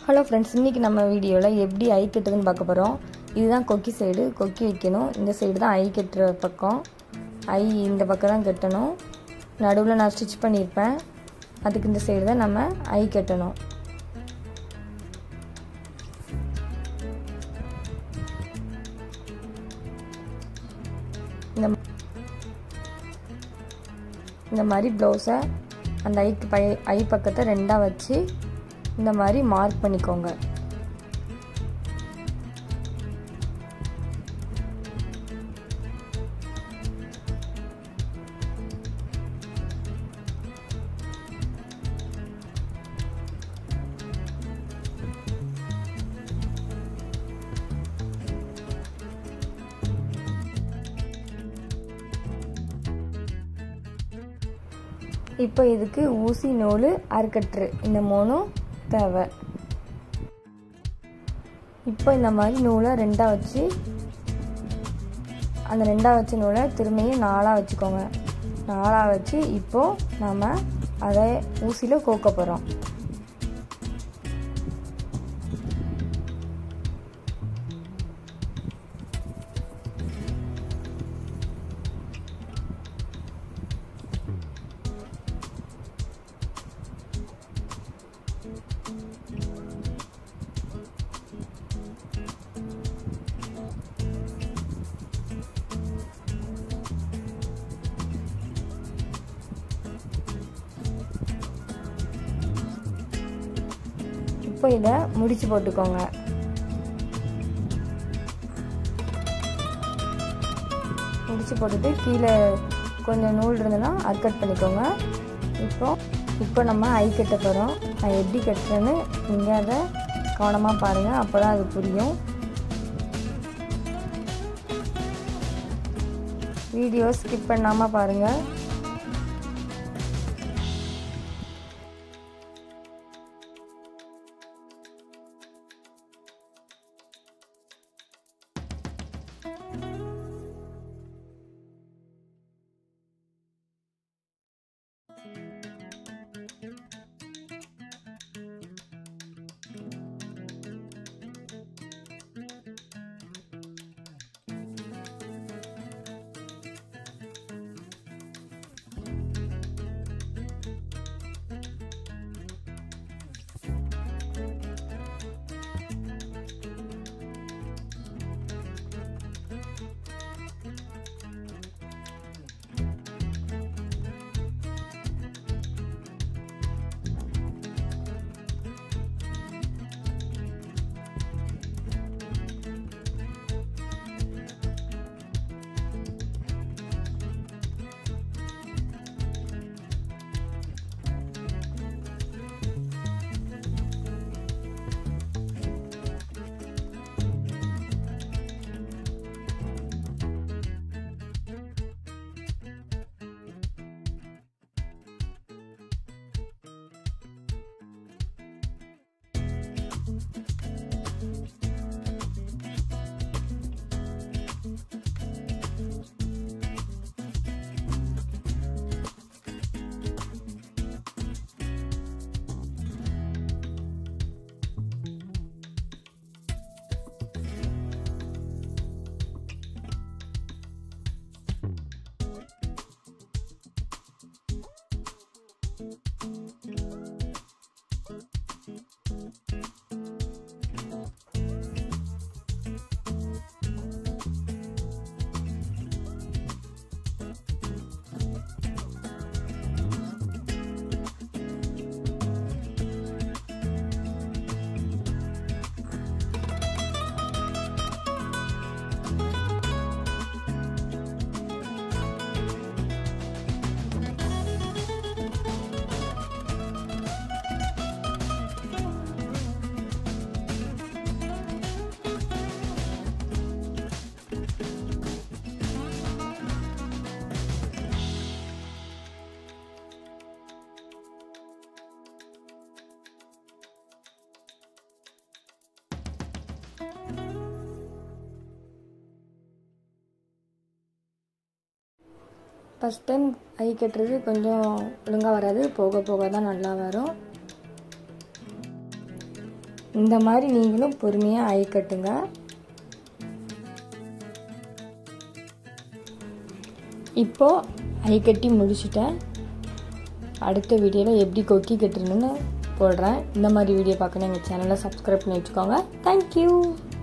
hello friends இன்றைக்கி நம்ம வீடியோவில் எப்படி ஐ கட்டுதுன்னு பார்க்க போகிறோம் இதுதான் கொக்கி சைடு கொக்கி வைக்கணும் இந்த சைடு தான் ஐ கட்டுற பக்கம் ஐ இந்த பக்கம் தான் கட்டணும் நடுவில் நான் ஸ்டிச் பண்ணியிருப்பேன் அதுக்கு இந்த சைடு தான் நம்ம ஐ கட்டணும் இந்த இந்த மாதிரி ப்ளவுஸை அந்த ஐக்கு பை ஐ பக்கத்தை ரெண்டாக வச்சு இந்த மாதிரி மார்க் பண்ணிக்கோங்க இப்போ இதுக்கு ஊசி நூல் அறுக்கட்டுரு இந்த மூணும் தேவை இப்போ இந்த மாதிரி நூலை ரெண்டாக வச்சு அந்த ரெண்டாக வச்ச நூலை திரும்பியும் நாலாக வச்சுக்கோங்க நாலாக வச்சு இப்போது நம்ம அதை ஊசியில் கோக்க போகிறோம் இப்போ இதை முடிச்சு போட்டுக்கோங்க முடிச்சு போட்டுட்டு கீழே கொஞ்சம் நூல் இருந்ததுன்னா அது கட் பண்ணிக்கோங்க இப்போ இப்போ நம்ம ஐ கட்ட போகிறோம் நான் எப்படி கட்டுறேன்னு நீங்கள் அதை கவனமாக பாருங்கள் அப்போ தான் அது புரியும் வீடியோ ஸ்கிப் பண்ணாமல் பாருங்கள் ஃபஸ்ட் டைம் ஐ கட்டுறது கொஞ்சம் ஒழுங்காக வராது போக போக தான் நல்லா வரும் இந்த மாதிரி நீங்களும் பொறுமையாக ஐ கட்டுங்க இப்போது ஐ கட்டி முடிச்சிட்டேன் அடுத்த வீடியோவில் எப்படி கொக்கி கட்டுறணுன்னு போடுறேன் இந்த மாதிரி வீடியோ பார்க்கணும் எங்கள் சேனலை சப்ஸ்கிரைப் பண்ணி வச்சுக்கோங்க தேங்க்யூ